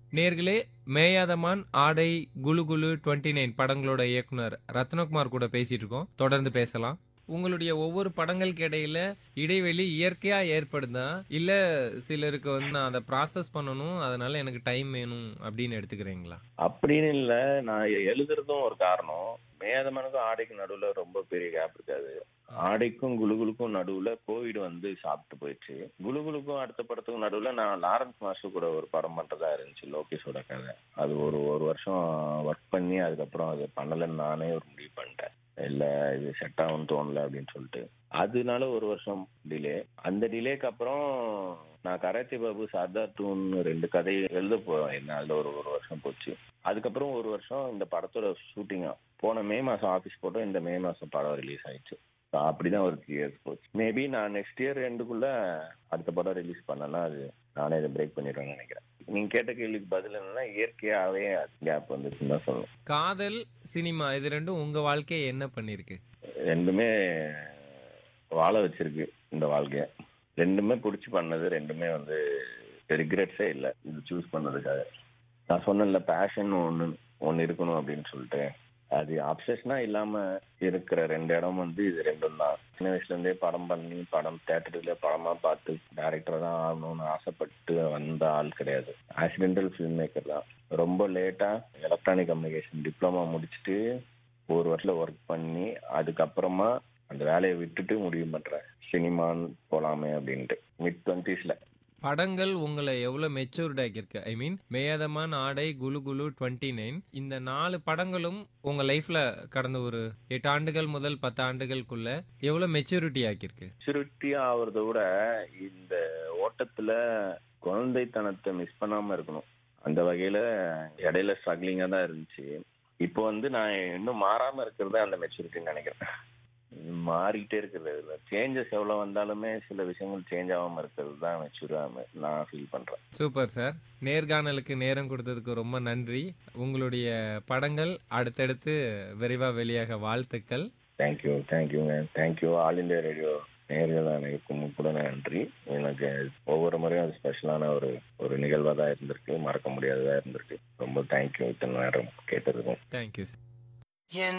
நேர்களே மேயாதமான் ஆடை Kullu Kullu twenty nine படங்களோட இயக்குனர் ரத்னகுமார் கூட பேசிட்டு இருக்கோம் தொடர்ந்து பேசலாம் உங்களுடைய ஒவ்வொரு படங்களுக்கு இடையில இடைவெளி இயற்கையா ஏற்படுதா இல்ல சிலருக்கு வந்து நான் அதை ப்ராசஸ் பண்ணணும் அதனால எனக்கு டைம் வேணும் அப்படின்னு எடுத்துக்கிறீங்களா அப்படின்னு இல்ல நான் எழுதுறதும் ஒரு காரணம் மேதமனுக்கும் ஆடைக்கும் நடுவுல ரொம்ப பெரிய கேப் இருக்காது ஆடைக்கும் குலுகுலுக்கும் நடுவுல கோவிட் வந்து சாப்பிட்டு போயிடுச்சு குலுகுலுக்கும் அடுத்த படத்துக்கும் நடுவுல நான் லாரன்ஸ் மாஸ்டர் கூட ஒரு படம் பண்றதா இருந்துச்சு லோகேஷோட கதை அது ஒரு ஒரு வருஷம் ஒர்க் பண்ணி அதுக்கப்புறம் அது பண்ணலன்னு நானே ஒரு முடிவு பண்ணிட்டேன் இல்ல இது செட் ஆகும்னு தோணல அப்படின்னு சொல்லிட்டு அதனால ஒரு வருஷம் டிலே அந்த டிலேக்கு அப்புறம் நான் கராத்தி பாபு சர்தார் டூன்னு ரெண்டு கதையை எழுத போறேன் அதுல ஒரு ஒரு வருஷம் போச்சு அதுக்கப்புறம் ஒரு வருஷம் இந்த படத்தோட ஷூட்டிங்கா போன மே மாசம் ஆபீஸ் போட்டோம் இந்த மே மாசம் படம் ரிலீஸ் ஆயிடுச்சு So அப்படிதான் ஒரு த்ரீ இயர்ஸ் போச்சு மேபி நான் நெக்ஸ்ட் இயர் ரெண்டுக்குள்ள அடுத்த படம் ரிலீஸ் பண்ணனா அது நானே இதை பிரேக் பண்ணிடுவேன்னு நினைக்கிறேன் நீங்க கேட்ட கேள்விக்கு பதில் என்னன்னா இயற்கையாவே கேப் வந்துச்சுன்னு தான் சொல்லணும் காதல் சினிமா இது ரெண்டும் உங்க வாழ்க்கையை என்ன பண்ணிருக்கு ரெண்டுமே வாழ வச்சிருக்கு இந்த வாழ்க்கைய ரெண்டுமே பிடிச்சி பண்ணது ரெண்டுமே வந்து ரிக்ரெட்ஸே இல்லை இது சூஸ் பண்ணதுக்காக நான் சொன்னேன்ல பேஷன் ஒன்று ஒன்று இருக்கணும் அப்படின்னு சொல்லிட்டு அது அப்சஷனா இல்லாம இருக்கிற ரெண்டு இடம் வந்து இது ரெண்டும் தான் சின்ன வயசுல இருந்தே படம் பண்ணி படம் தேட்டர்ல படமா பார்த்து டேரக்டர் தான் ஆகணும்னு ஆசைப்பட்டு வந்த ஆள் கிடையாது ஆக்சிடென்டல் ஃபில்ம் மேக்கர் தான் ரொம்ப லேட்டா எலக்ட்ரானிக் கம்யூனிகேஷன் டிப்ளமா முடிச்சுட்டு ஒரு வருஷம் ஒர்க் பண்ணி அதுக்கப்புறமா அந்த வேலையை விட்டுட்டு முடிவு பண்றேன் சினிமான்னு போலாமே அப்படின்ட்டு மிட் டுவெண்ட்டிஸ்ல படங்கள் உங்களை எவ்வளவு மெச்சூர்ட் ஆக்கியிருக்கு ஐ மீன் மேயாதமான் ஆடை குலு குலு டுவெண்ட்டி நைன் இந்த நாலு படங்களும் உங்க லைஃப்ல கடந்த ஒரு எட்டு ஆண்டுகள் முதல் பத்து ஆண்டுகளுக்குள்ள எவ்வளவு மெச்சூரிட்டி ஆக்கியிருக்கு மெச்சூரிட்டி ஆகுறத விட இந்த ஓட்டத்துல குழந்தைத்தனத்தை மிஸ் பண்ணாம இருக்கணும் அந்த வகையில இடையில ஸ்ட்ரகிளிங்கா தான் இருந்துச்சு இப்போ வந்து நான் இன்னும் மாறாம இருக்கிறது அந்த மெச்சூரிட்டின்னு நினைக்கிறேன் மாறிக்கிட்டே இருக்கிறது இல்லை சேஞ்சஸ் எவ்வளவு வந்தாலுமே சில விஷயங்கள் சேஞ்ச் ஆகாம இருக்கிறது தான் மெச்சூரா நான் ஃபீல் பண்றேன் சூப்பர் சார் நேர்காணலுக்கு நேரம் கொடுத்ததுக்கு ரொம்ப நன்றி உங்களுடைய படங்கள் அடுத்தடுத்து விரைவா வெளியாக வாழ்த்துக்கள் தேங்க்யூ தேங்க்யூங்க தேங்க்யூ ஆல் இந்தியா ரேடியோ நேர்கள் அனைவருக்கும் கூட நன்றி எனக்கு ஒவ்வொரு முறையும் அது ஸ்பெஷலான ஒரு ஒரு நிகழ்வாக தான் இருந்திருக்கு மறக்க முடியாததாக இருந்திருக்கு ரொம்ப தேங்க்யூ இத்தனை நேரம் கேட்டதுக்கும் தேங்க்யூ சார் என்